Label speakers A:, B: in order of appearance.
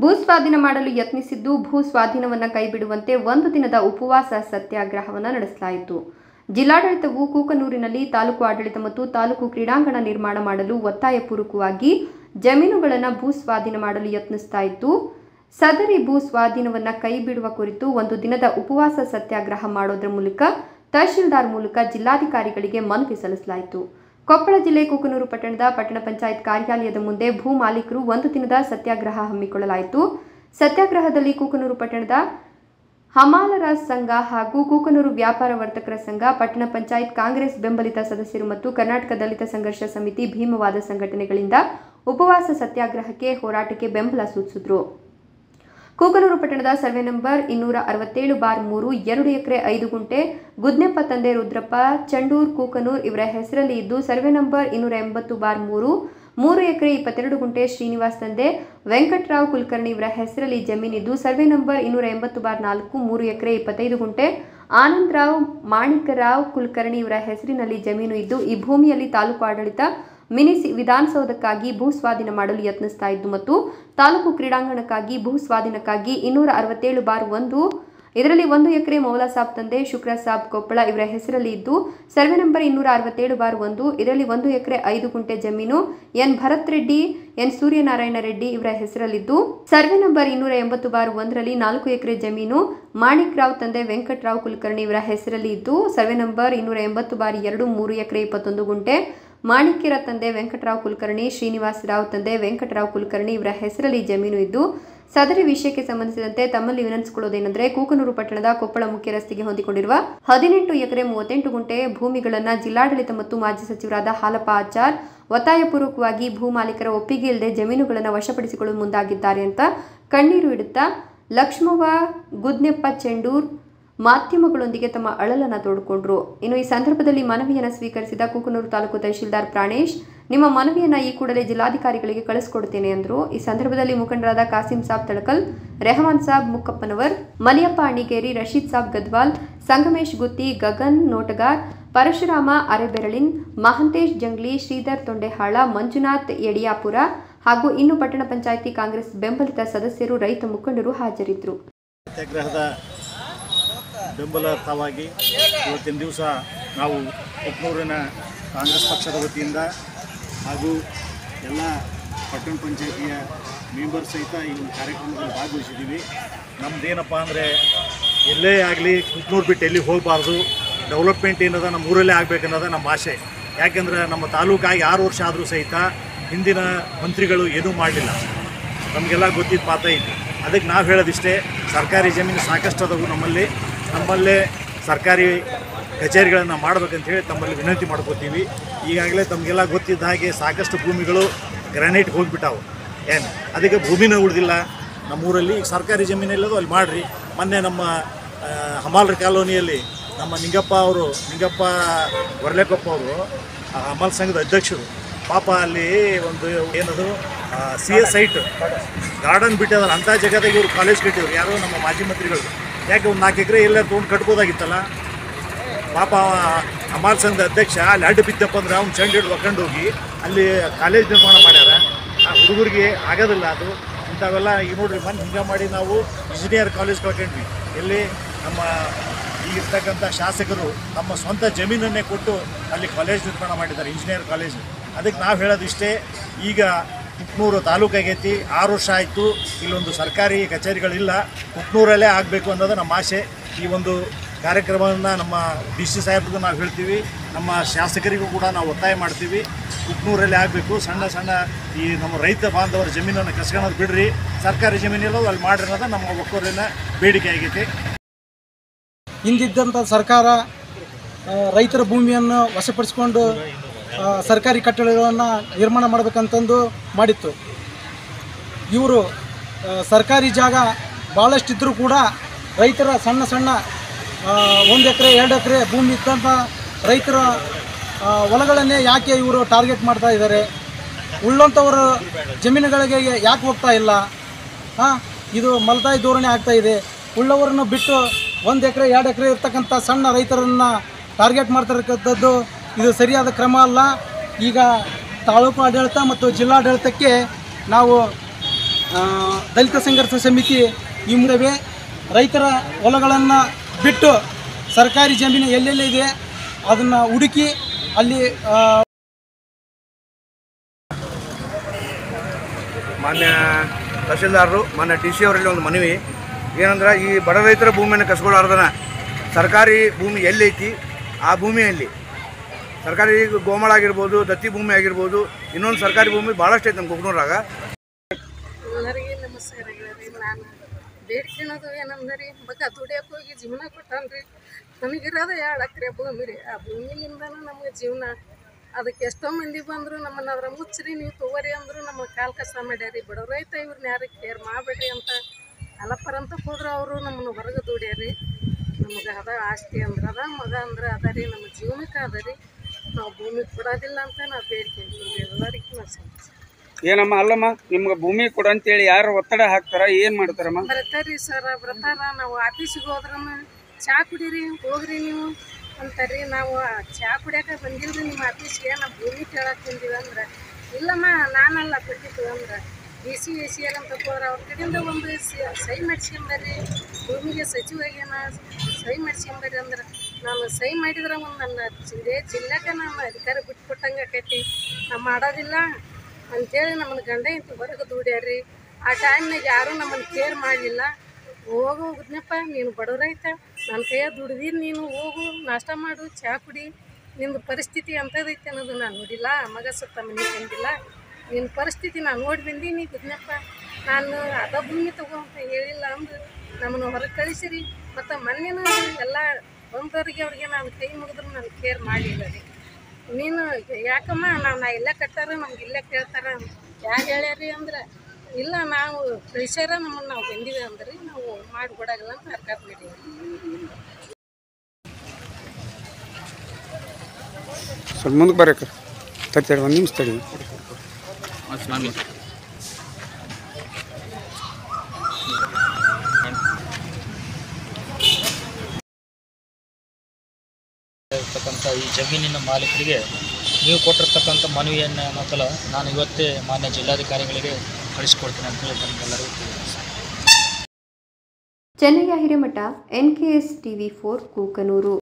A: ಭೂ ಸ್ವಾಧೀನ ಮಾಡಲು ಯತ್ನಿಸಿದ್ದು ಭೂ ಸ್ವಾಧೀನವನ್ನು ಕೈಬಿಡುವಂತೆ ಒಂದು ದಿನದ ಉಪವಾಸ ಸತ್ಯಾಗ್ರಹವನ್ನು ನಡೆಸಲಾಯಿತು ಜಿಲ್ಲಾಡಳಿತವು ಕೂಕನೂರಿನಲ್ಲಿ ತಾಲೂಕು ಆಡಳಿತ ಮತ್ತು ತಾಲೂಕು ಕ್ರೀಡಾಂಗಣ ನಿರ್ಮಾಣ ಮಾಡಲು ಒತ್ತಾಯಪೂರ್ವಕವಾಗಿ ಜಮೀನುಗಳನ್ನು ಭೂ ಸ್ವಾಧೀನ ಮಾಡಲು ಯತ್ನಿಸ್ತಾ ಇತ್ತು ಸದರಿ ಭೂ ಸ್ವಾಧೀನವನ್ನು ಕೈಬಿಡುವ ಕುರಿತು ಒಂದು ದಿನದ ಉಪವಾಸ ಸತ್ಯಾಗ್ರಹ ಮಾಡೋದ್ರ ಮೂಲಕ ತಹಶೀಲ್ದಾರ್ ಮೂಲಕ ಜಿಲ್ಲಾಧಿಕಾರಿಗಳಿಗೆ ಮನವಿ ಸಲ್ಲಿಸಲಾಯಿತು ಕೊಪ್ಪಳ ಜಿಲ್ಲೆ ಕೂಕನೂರು ಪಟ್ಟಣದ ಪಟ್ಟಣ ಪಂಚಾಯತ್ ಕಾರ್ಯಾಲಯದ ಮುಂದೆ ಭೂ ಮಾಲೀಕರು ಒಂದು ದಿನದ ಸತ್ಯಾಗ್ರಹ ಹಮ್ಮಿಕೊಳ್ಳಲಾಯಿತು ಸತ್ಯಾಗ್ರಹದಲ್ಲಿ ಕೂಕನೂರು ಪಟ್ಟಣದ ಹಮಾಲರ ಸಂಘ ಹಾಗೂ ಕೂಕನೂರು ವ್ಯಾಪಾರ ವರ್ತಕರ ಸಂಘ ಪಟ್ಟಣ ಪಂಚಾಯತ್ ಕಾಂಗ್ರೆಸ್ ಬೆಂಬಲಿತ ಸದಸ್ಯರು ಮತ್ತು ಕರ್ನಾಟಕ ದಲಿತ ಸಂಘರ್ಷ ಸಮಿತಿ ಭೀಮವಾದ ಸಂಘಟನೆಗಳಿಂದ ಉಪವಾಸ ಸತ್ಯಾಗ್ರಹಕ್ಕೆ ಹೋರಾಟಕ್ಕೆ ಬೆಂಬಲ ಸೂಚಿಸಿದ್ರು ಕೂಕನೂರು ಪಟ್ಟಣದ ಸರ್ವೆ ನಂಬರ್ ಇನ್ನೂರ ಅರವತ್ತೇಳು ಬಾರ್ ಮೂರು ಎರಡು ಎಕರೆ ಐದು ಗುಂಟೆ ಗುದ್ನೆಪ್ಪ ತಂದೆ ರುದ್ರಪ್ಪ ಚಂಡೂರ್ ಕೂಕನೂರ್ ಇವರ ಹೆಸರಲ್ಲಿ ಇದ್ದು ಸರ್ವೆ ನಂಬರ್ ಇನ್ನೂರ ಎಂಬತ್ತು ಬಾರ್ ಮೂರು ಮೂರು ಎಕರೆ ಇಪ್ಪತ್ತೆರಡು ಗುಂಟೆ ಶ್ರೀನಿವಾಸ್ ತಂದೆ ವೆಂಕಟರಾವ್ ಕುಲಕರ್ಣಿ ಇವರ ಹೆಸರಲ್ಲಿ ಜಮೀನಿದ್ದು ಸರ್ವೆ ನಂಬರ್ ಇನ್ನೂರ ಎಂಬತ್ತು ಬಾರ್ ನಾಲ್ಕು ಮೂರು ಎಕರೆ ಇಪ್ಪತ್ತೈದು ಗುಂಟೆ ಆನಂದರಾವ್ ಮಾಣಿಕರಾವ್ ಕುಲಕರ್ಣಿ ಇವರ ಹೆಸರಿನಲ್ಲಿ ಜಮೀನು ಇದ್ದು ಈ ಭೂಮಿಯಲ್ಲಿ ತಾಲೂಕು ಆಡಳಿತ ಮಿನಿ ವಿಧಾನಸೌಧಕ್ಕಾಗಿ ಭೂ ಸ್ವಾಧೀನ ಮಾಡಲು ಯತ್ನಿಸ್ತಾ ಇದ್ದು ಮತ್ತು ತಾಲೂಕು ಕ್ರೀಡಾಂಗಣಕ್ಕಾಗಿ ಭೂ ಸ್ವಾಧೀನಕ್ಕಾಗಿ ಇನ್ನೂರ ಅರವತ್ತೇಳು ಬಾರ್ ಒಂದು ಇದರಲ್ಲಿ ಒಂದು ಎಕರೆ ಮೌಲಾ ಸಾಬ್ ತಂದೆ ಶುಕ್ರ ಸಾಬ್ ಕೊಪ್ಪಳ ಇವರ ಹೆಸರಲ್ಲಿ ಇದ್ದು ಸರ್ವೆ ನಂಬರ್ ಇನ್ನೂರ ಅರವತ್ತೇಳು ಬಾರ್ ಒಂದು ಇದರಲ್ಲಿ ಒಂದು ಎಕರೆ ಐದು ಗುಂಟೆ ಜಮೀನು ಎನ್ ಭರತ್ ರೆಡ್ಡಿ ಎನ್ ಸೂರ್ಯನಾರಾಯಣ ರೆಡ್ಡಿ ಇವರ ಹೆಸರಲ್ಲಿದ್ದು ಸರ್ವೆ ನಂಬರ್ ಇನ್ನೂರ ಎಂಬತ್ತು ಬಾರ್ ಒಂದರಲ್ಲಿ ನಾಲ್ಕು ಎಕರೆ ಜಮೀನು ಮಾಣಿಕ್ ರಾವ್ ತಂದೆ ವೆಂಕಟರಾವ್ ಕುಲಕರ್ಣಿ ಇವರ ಹೆಸರಲ್ಲಿ ಇದ್ದು ಸರ್ವೆ ನಂಬರ್ ಇನ್ನೂರ ಎಂಬತ್ತು ಬಾರ್ ಎರಡು ಮೂರು ಎಕರೆ ಇಪ್ಪತ್ತೊಂದು ಗುಂಟೆ ಮಾಣಿಕ್ಯರ ತಂದೆ ವೆಂಕಟರಾವ್ ಕುಲಕರ್ಣಿ ಶ್ರೀನಿವಾಸ ರಾವ್ ತಂದೆ ವೆಂಕಟರಾವ್ ಕುಲಕರ್ಣಿ ಇವರ ಹೆಸರಲ್ಲಿ ಜಮೀನು ಇದ್ದು ಸದರಿ ವಿಷಯಕ್ಕೆ ಸಂಬಂಧಿಸಿದಂತೆ ತಮ್ಮಲ್ಲಿ ವಿನಂತಿಸಿಕೊಳ್ಳುವುದೇನೆಂದರೆ ಕೂಕನೂರು ಪಟ್ಟಣದ ಕೊಪ್ಪಳ ಮುಖ್ಯ ರಸ್ತೆಗೆ ಹೊಂದಿಕೊಂಡಿರುವ ಹದಿನೆಂಟು ಎಕರೆ ಮೂವತ್ತೆಂಟು ಗುಂಟೆ ಭೂಮಿಗಳನ್ನು ಜಿಲ್ಲಾಡಳಿತ ಮತ್ತು ಮಾಜಿ ಸಚಿವರಾದ ಹಾಲಪ್ಪ ಆಚಾರ್ ಒತ್ತಾಯಪೂರ್ವಕವಾಗಿ ಭೂ ಮಾಲೀಕರ ಒಪ್ಪಿಗೆ ಇಲ್ಲದೆ ಜಮೀನುಗಳನ್ನು ವಶಪಡಿಸಿಕೊಳ್ಳಲು ಮುಂದಾಗಿದ್ದಾರೆ ಅಂತ ಕಣ್ಣೀರು ಇಡುತ್ತಾ ಲಕ್ಷ್ಮವ್ವ ಗುದ್ನೆಪ್ಪ ಚೆಂಡೂರ್ ಮಾಧ್ಯಮಗಳೊಂದಿಗೆ ತಮ್ಮ ಅಳಲನ್ನು ತೋಡಿಕೊಂಡ್ರು ಇನ್ನು ಈ ಸಂದರ್ಭದಲ್ಲಿ ಮನವಿಯನ್ನು ಸ್ವೀಕರಿಸಿದ ಕೂಕನೂರು ತಾಲೂಕು ತಹಶೀಲ್ದಾರ್ ಪ್ರಾಣೇಶ್ ನಿಮ್ಮ ಮನವಿಯನ್ನು ಈ ಕೂಡಲೇ ಜಿಲ್ಲಾಧಿಕಾರಿಗಳಿಗೆ ಕಳಿಸ್ಕೊಡ್ತೇನೆ ಎಂದರು ಈ ಸಂದರ್ಭದಲ್ಲಿ ಮುಖಂಡರಾದ ಕಾಸಿಂ ಸಾಬ್ ತಳಕಲ್ ರೆಹಮಾನ್ ಸಾಬ್ ಮುಕ್ಕಪ್ಪನವರ್ ಮಲಿಯಪ್ಪ ಅಣಿಗೇರಿ ರಶೀದ್ ಸಾಬ್ ಗದ್ವಾಲ್ ಸಂಗಮೇಶ್ ಗುತ್ತಿ ಗಗನ್ ನೋಟಗಾರ್ ಪರಶುರಾಮ ಅರೆಬೆರಳಿನ್ ಮಹಂತೇಶ್ ಜಂಗ್ಲಿ ಶ್ರೀಧರ್ ತೊಂಡೆಹಾಳ ಮಂಜುನಾಥ್ ಯಡಿಯಾಪುರ ಹಾಗೂ ಇನ್ನು ಪಟ್ಟಣ ಪಂಚಾಯಿತಿ ಕಾಂಗ್ರೆಸ್ ಬೆಂಬಲಿತ ಸದಸ್ಯರು ರೈತ ಮುಖಂಡರು ಹಾಜರಿದ್ದರು
B: ಸತ್ಯಾಗ್ರಹದ ಬೆಂಬಲಾರ್ಥವಾಗಿ ಇವತ್ತಿನ ದಿವಸ ನಾವು ಕುಕ್ನೂರಿನ ಕಾಂಗ್ರೆಸ್ ಪಕ್ಷದ ವತಿಯಿಂದ ಹಾಗೂ ಎಲ್ಲ ಪಟ್ಟಣ ಪಂಚಾಯತಿಯ ಮೆಂಬರ್ ಸಹಿತ ಈ ಒಂದು ಕಾರ್ಯಕ್ರಮದಲ್ಲಿ ಭಾಗವಹಿಸಿದ್ದೀವಿ ನಮ್ಮದೇನಪ್ಪ ಅಂದರೆ ಎಲ್ಲೇ ಆಗಲಿ ಕುಕ್ನೂರು ಬಿಟ್ಟು ಎಲ್ಲಿ ಹೋಗಬಾರ್ದು ಡೆವಲಪ್ಮೆಂಟ್ ಏನದ ನಮ್ಮ ಊರಲ್ಲೇ ಆಗಬೇಕನ್ನೋದು ನಮ್ಮ ಆಸೆ ಯಾಕೆಂದ್ರೆ ನಮ್ಮ ತಾಲೂಕಾಗಿ ಆರು ವರ್ಷ ಆದರೂ ಸಹಿತ ಹಿಂದಿನ ಮಂತ್ರಿಗಳು ಏನೂ ಮಾಡಲಿಲ್ಲ ನಮಗೆಲ್ಲ ಗೊತ್ತಿದ್ದ ಮಾತೈತಿ ಅದಕ್ಕೆ ನಾವು ಹೇಳೋದಿಷ್ಟೇ ಸರ್ಕಾರಿ ಜಮೀನು ಸಾಕಷ್ಟು ಅದಾವು ನಮ್ಮಲ್ಲಿ ನಮ್ಮಲ್ಲೇ ಸರ್ಕಾರಿ ಕಚೇರಿಗಳನ್ನು ಮಾಡ್ಬೇಕಂತ ಹೇಳಿ ತಮ್ಮಲ್ಲಿ ವಿನಂತಿ ಮಾಡ್ಕೋತೀವಿ ಈಗಾಗಲೇ ತಮಗೆಲ್ಲ ಗೊತ್ತಿದ್ದ ಹಾಗೆ ಸಾಕಷ್ಟು ಭೂಮಿಗಳು ಗ್ರಾನೈಟ್ ಹೋಗಿಬಿಟ್ಟಾವು ಏನು ಅದಕ್ಕೆ ಭೂಮಿನೇ ಉಳಿದಿಲ್ಲ ನಮ್ಮೂರಲ್ಲಿ ಈಗ ಸರ್ಕಾರಿ ಜಮೀನೆಲ್ಲದು ಅಲ್ಲಿ ಮಾಡಿರಿ ಮೊನ್ನೆ ನಮ್ಮ ಆ, ಹಮಾಲ್ರ ಕಾಲೋನಿಯಲ್ಲಿ ನಮ್ಮ ನಿಂಗಪ್ಪ ಅವರು ನಿಂಗಪ್ಪ ವರ್ಲೆಕೊಪ್ಪ ಅವರು ಆ ಹಮಾಲ್ ಸಂಘದ ಅಧ್ಯಕ್ಷರು ಪಾಪ ಅಲ್ಲಿ ಒಂದು ಏನದು ಸಿ ಎಸ್ ಸೈಟ್ ಗಾರ್ಡನ್ ಬಿಟ್ಟಿದಾರೆ ಅಂಥ ಜಾಗದಾಗ ಇವರು ಕಾಲೇಜ್ ಕಟ್ಟಿದ್ರು ಯಾರೋ ನಮ್ಮ ಮಾಜಿ ಮಂತ್ರಿಗಳು ಯಾಕೆ ಒಂದು ನಾಲ್ಕು ಎಕರೆ ಎಲ್ಲರೂ ತೊಗೊಂಡು ಕಟ್ಬೋದಾಗಿತ್ತಲ್ಲ ಪಾಪ ಅವ ಹಮಾಲ್ ಸಂಘದ ಅಧ್ಯಕ್ಷ ಅಲ್ಲಿ ಅಡ್ಡ ಬಿದ್ದಪ್ಪ ಅಂದ್ರೆ ಅವ್ನು ಚಂಡ್ ಹಿಡ್ದು ಒಕ್ಕೊಂಡು ಹೋಗಿ ಅಲ್ಲಿ ಕಾಲೇಜ್ ನಿರ್ಮಾಣ ಮಾಡ್ಯಾರ ಆ ಹುಡುಗರಿಗೆ ಆಗೋದಿಲ್ಲ ಅದು ಇಂಥವೆಲ್ಲ ಈಗ ನೋಡ್ರಿ ಮೊನ್ನೆ ಹಿಂಗೆ ಮಾಡಿ ನಾವು ಇಂಜಿನಿಯರ್ ಕಾಲೇಜ್ ಕಳ್ಕೊಂಡ್ವಿ ಎಲ್ಲಿ ನಮ್ಮ ಈಗಿರ್ತಕ್ಕಂಥ ಶಾಸಕರು ನಮ್ಮ ಸ್ವಂತ ಜಮೀನನ್ನೇ ಕೊಟ್ಟು ಅಲ್ಲಿ ಕಾಲೇಜ್ ನಿರ್ಮಾಣ ಮಾಡಿದ್ದಾರೆ ಇಂಜಿನಿಯರ್ ಕಾಲೇಜ್ ಅದಕ್ಕೆ ನಾವು ಹೇಳೋದಿಷ್ಟೇ ಈಗ ಕುಕ್ನೂರು ತಾಲೂಕು ಆಗೈತಿ ಆರು ವರ್ಷ ಆಯಿತು ಇಲ್ಲೊಂದು ಸರ್ಕಾರಿ ಕಚೇರಿಗಳಿಲ್ಲ ಕುಕ್ನೂರಲ್ಲೇ ಆಗಬೇಕು ಅನ್ನೋದು ನಮ್ಮ ಆಸೆ ಈ ಒಂದು ಕಾರ್ಯಕ್ರಮವನ್ನು ನಮ್ಮ ಡಿ ಸಿ ಸಾಹೇಬ್ರಿಗೂ ನಾವು ಹೇಳ್ತೀವಿ ನಮ್ಮ ಶಾಸಕರಿಗೂ ಕೂಡ ನಾವು ಒತ್ತಾಯ ಮಾಡ್ತೀವಿ ಕುಕ್ನೂರಲ್ಲೇ ಆಗಬೇಕು ಸಣ್ಣ ಸಣ್ಣ ಈ ನಮ್ಮ ರೈತ ಬಾಂಧವರ ಜಮೀನನ್ನು ಕಸ್ಕೊಳ್ಳೋದು ಬಿಡ್ರಿ ಸರ್ಕಾರಿ ಜಮೀನೆಲ್ಲೋ ಅಲ್ಲಿ ಮಾಡ್ರಿ ಅನ್ನೋದು ನಮ್ಮ ಒಕ್ಕೂರಿನ ಬೇಡಿಕೆ ಆಗೈತಿ
C: ಹಿಂದಿದ್ದಂಥ ಸರ್ಕಾರ ಆ, ರೈತರ ಭೂಮಿಯನ್ನು ವಶಪಡಿಸಿಕೊಂಡು ಆ, ಸರ್ಕಾರಿ ಕಟ್ಟಡಗಳನ್ನು ನಿರ್ಮಾಣ ಮಾಡಬೇಕಂತಂದು ಮಾಡಿತ್ತು ಇವರು ಆ, ಸರ್ಕಾರಿ ಜಾಗ ಭಾಳಷ್ಟಿದ್ದರೂ ಕೂಡ ರೈತರ ಸಣ್ಣ ಸಣ್ಣ ಒಂದು ಎಕರೆ ಎರಡು ಎಕರೆ ಭೂಮಿ ಇದ್ದಂಥ ರೈತರ ಆ, ಹೊಲಗಳನ್ನೇ ಯಾಕೆ ಇವರು ಟಾರ್ಗೆಟ್ ಮಾಡ್ತಾ ಇದ್ದಾರೆ ಉಳ್ಳಂಥವರು ಜಮೀನುಗಳಿಗೆ ಯಾಕೆ ಹೋಗ್ತಾ ಇಲ್ಲ ಹಾಂ ಇದು ಮಲತಾಯಿ ಧೋರಣೆ ಆಗ್ತಾ ಇದೆ ಉಳ್ಳವರನ್ನು ಬಿಟ್ಟು ಒಂದು ಎಕರೆ ಎರಡು ಎಕರೆ ಇರ್ತಕ್ಕಂಥ ಸಣ್ಣ ರೈತರನ್ನು ಟಾರ್ಗೆಟ್ ಮಾಡ್ತಿರ್ತಕ್ಕಂಥದ್ದು ಇದು ಸರಿಯಾದ ಕ್ರಮ ಅಲ್ಲ ಈಗ ತಾಲೂಕು ಆಡಳಿತ ಮತ್ತು ಜಿಲ್ಲಾಡಳಿತಕ್ಕೆ ನಾವು ಆ, ದಲಿತ ಸಂಘರ್ಷ ಸಮಿತಿ ಈ ಮುಂದವೆ ರೈತರ ಹೊಲಗಳನ್ನು ಬಿಟ್ಟು ಸರ್ಕಾರಿ ಜಮೀನು ಎಲ್ಲೆಲ್ಲಿದೆ ಅದನ್ನು ಹುಡುಕಿ ಅಲ್ಲಿ ಆ,
D: ಮಾನ್ಯ ತಹಶೀಲ್ದಾರರು ಮಾನ್ಯ ಡಿ ಸಿ ಅವರಲ್ಲಿ ಒಂದು ಮನವಿ ಏನಂದ್ರೆ ಈ ಬಡ ರೈತರ ಭೂಮಿಯನ್ನು ಕಸ್ಕೊಳ್ಳಾರ್ದನ ಸರ್ಕಾರಿ ಭೂಮಿ ಎಲ್ಲೈತಿ ಆ ಭೂಮಿಯಲ್ಲಿ ಸರ್ಕಾರಿ ಈಗ ಗೋಮಾಳ ಆಗಿರ್ಬೋದು ದತ್ತಿ ಭೂಮಿ ಆಗಿರ್ಬೋದು ಇನ್ನೊಂದು ಸರ್ಕಾರಿ ಭೂಮಿ ಭಾಳಷ್ಟು ಐತೆ ನಮ್ಮ ಕುಕ್ನೂರಾಗ
E: ಎಲ್ಲರಿಗೆ ನಮಸ್ಕಾರಗಳು ನಾನು ಬೇಡ್ಕೊಳೋದು ಏನಂದ್ರೆ ಮಗ ದುಡಿಯಕ್ಕೆ ಹೋಗಿ ಜೀವನ ಕೊಟ್ಟಾನ್ರಿ ನಮಗಿರೋದು ಎರಡು ಎಕರೆ ಭೂಮಿ ರೀ ಆ ಭೂಮಿಲಿಂದನೂ ನಮ್ಗೆ ಜೀವನ ಅದಕ್ಕೆ ಎಷ್ಟೋ ಮಂದಿ ಬಂದರು ನಮ್ಮನ್ನ ಅದ್ರ ಮುಚ್ಚ್ರಿ ನೀವು ತಗೋರಿ ಅಂದರು ನಮ್ಮ ಕಾಲ್ ಕಸ ಮಾಡ್ಯಾರಿ ಬಡವ್ರ ರೈತ ಇವ್ರನ್ನ ಯಾರು ಕೇರ್ ಮಾಡಬೇಡ್ರಿ ಅಂತ ಅಲಪ್ಪರ್ ಅಂತ ಹೋದ್ರೆ ಅವರು ನಮ್ಮನ್ನು ಹೊರಗೆ ದುಡ್ಯಾರಿ ನಮಗೆ ಅದ ಆಸ್ತಿ ಅಂದ್ರೆ ಅದ ಮಗ ಅಂದ್ರೆ ಅದ ರೀ ನಮ್ಮ ಜೀವನಕ್ಕೆ ಅದ ರೀ ನಾವು ಭೂಮಿ ಕೊಡೋದಿಲ್ಲ ಅಂತ ನಾವು ಬೇಡ್ಕೊಂತೀವಿ ಎಲ್ಲರಿಗೂ ನಾವು ಸಮಸ್ಯೆ
F: ಏನಮ್ಮ ಅಲ್ಲಮ್ಮ ನಿಮ್ಗೆ ಭೂಮಿ ಕೊಡು ಅಂತೇಳಿ ಯಾರು ಒತ್ತಡ ಹಾಕ್ತಾರ ಏನ್ ಮಾಡ್ತಾರಮ್ಮ
E: ಬರ್ತಾರ್ರಿ ಸರ್ ಬರ್ತಾರ ನಾವು ಆಫೀಸಿಗೆ ಹೋದ್ರನ ಚಾ ಕುಡೀರಿ ಹೋಗ್ರಿ ನೀವು ಅಂತಾರ್ರಿ ನಾವು ಚಾ ಕುಡಿಯಾಕ ಬಂದಿಲ್ರಿ ನಿಮ್ಮ ಆಫೀಸ್ಗೆ ನಾವು ಭೂಮಿ ಕೇಳಕ್ ಬಂದೀವಿ ಅಂದ್ರೆ ಇಲ್ಲಮ್ಮ ನಾನಲ್ಲ ಕೊಟ್ಟಿದ್ದು ಅಂದ್ರೆ D C A C L ಅಂತ ಹೋದ್ರೆ ಅವ್ರ ಕಡೆಯಿಂದ ಒಂದು ಸ- ಸಹಿ ಮಾಡಿಸ್ಕೊಂಬರ್ರಿ ಭೂಮಿಗೆ ಸಚಿವಾಗೇನ ಸಹಿ ಮಾಡಿಸ್ಕೊಂಬರ್ರಿ ಅಂದ್ರೆ ನಾನು ಸಹಿ ಮಾಡಿದ್ರೆ ಒಂದು ನನ್ನ ಜಿಲ್ಲೆ ಜಿಲ್ಲೆಗೆ ನಾನು ಅಧಿಕಾರ ಬಿಟ್ಕೊಟ್ಟಂಗೆ ಆಕೈತಿ ನಾವು ಮಾಡೋದಿಲ್ಲ ಅಂತೇಳಿ ನಮ್ಮನ್ನ ಗಂಡ ಇಂತ ಹೊರಗೆ ದುಡ್ಯಾರ್ರಿ ಆ ಟೈಮ್ನಾಗ ಯಾರೂ ನಮ್ಮನ್ನು ಕೇರ್ ಮಾಡಲಿಲ್ಲ ಹೋಗು ಹೋಗುದ್ನಪ್ಪ ನೀನು ಬಡವ್ರೈತ ನನ್ನ ಕೈಯಾಗ ದುಡ್ದೀನಿ ನೀನು ಹೋಗು ನಾಷ್ಟ ಮಾಡು ಚಹಾ ಕುಡಿ ನಿಂದು ಪರಿಸ್ಥಿತಿ ಅಂಥದ್ದೈತೆ ಅನ್ನೋದು ನಾನು ನೋಡಿಲ್ಲ ಮಗ ಸತ್ತ ಮನೆ ತಂದಿಲ್ಲ ನಿನ್ನ ಪರಿಸ್ಥಿತಿ ನಾನು ನೋಡಿ ಬಂದೀನಿ ಗುದ್ನಪ್ಪ ನಾನು ಅದ ಭೂಮಿ ತಗೋ ಅಂತ ಹೇಳಿಲ್ಲ ಅಂದು ನಮ್ಮನ್ನು ಹೊರಗೆ ಕಳಿಸಿರಿ ಮತ್ತು ಮೊನ್ನೆನೂ ಎಲ್ಲ ಬಂದವರಿಗೆ ಅವ್ರಿಗೆ ನಾನು ಕೈ ಮುಗಿದ್ರು ನಾನು ಕೇರ್ ಮಾಡಲಿಲ್ಲ ರೀ ನೀನು ಯಾಕಮ್ಮ ನಾವು ನಾ ಇಲ್ಲೇ ಕಟ್ಟಾರ ನಮ್ಗೆ ಇಲ್ಲೇ ಕೇಳ್ತಾರ ಯಾರು ಹೇಳ್ಯಾರಿ ಅಂದ್ರೆ ಇಲ್ಲ ನಾವು ಕಳಿಸ್ಯಾರ ನಮ್ಮನ್ನು ನಾವು ಬಂದೀವಿ ಅಂದ್ರೆ ನಾವು ಮಾಡಿಕೊಡಾಗಲ್ಲ ಅಂತ ಹರ್ಕತ್ ಮಾಡೀವಿ
F: ಸ್ವಲ್ಪ ಮುಂದಕ್ಕೆ ಬರ್ರಿ ತರ್ತಾರೆ ಒಂದು ನಿಮಿಷ ತಡಿ
G: ಇರ್ತಕ್ಕಂಥ ಈ ಜಮೀನಿನ ಮಾಲೀಕರಿಗೆ ನೀವು ಕೊಟ್ಟಿರ್ತಕ್ಕಂಥ ಮನವಿಯನ್ನು ಮೊದಲು ನಾನು ಇವತ್ತೇ ಮಾನ್ಯ ಜಿಲ್ಲಾಧಿಕಾರಿಗಳಿಗೆ ಕಳಿಸ್ಕೊಡ್ತೀನಿ ಅಂತೇಳಿ ತಮಗೆಲ್ಲರಿಗೂ ತಿಳಿಸಿ
A: Chennayya Hiremath NKS TV for Kukanur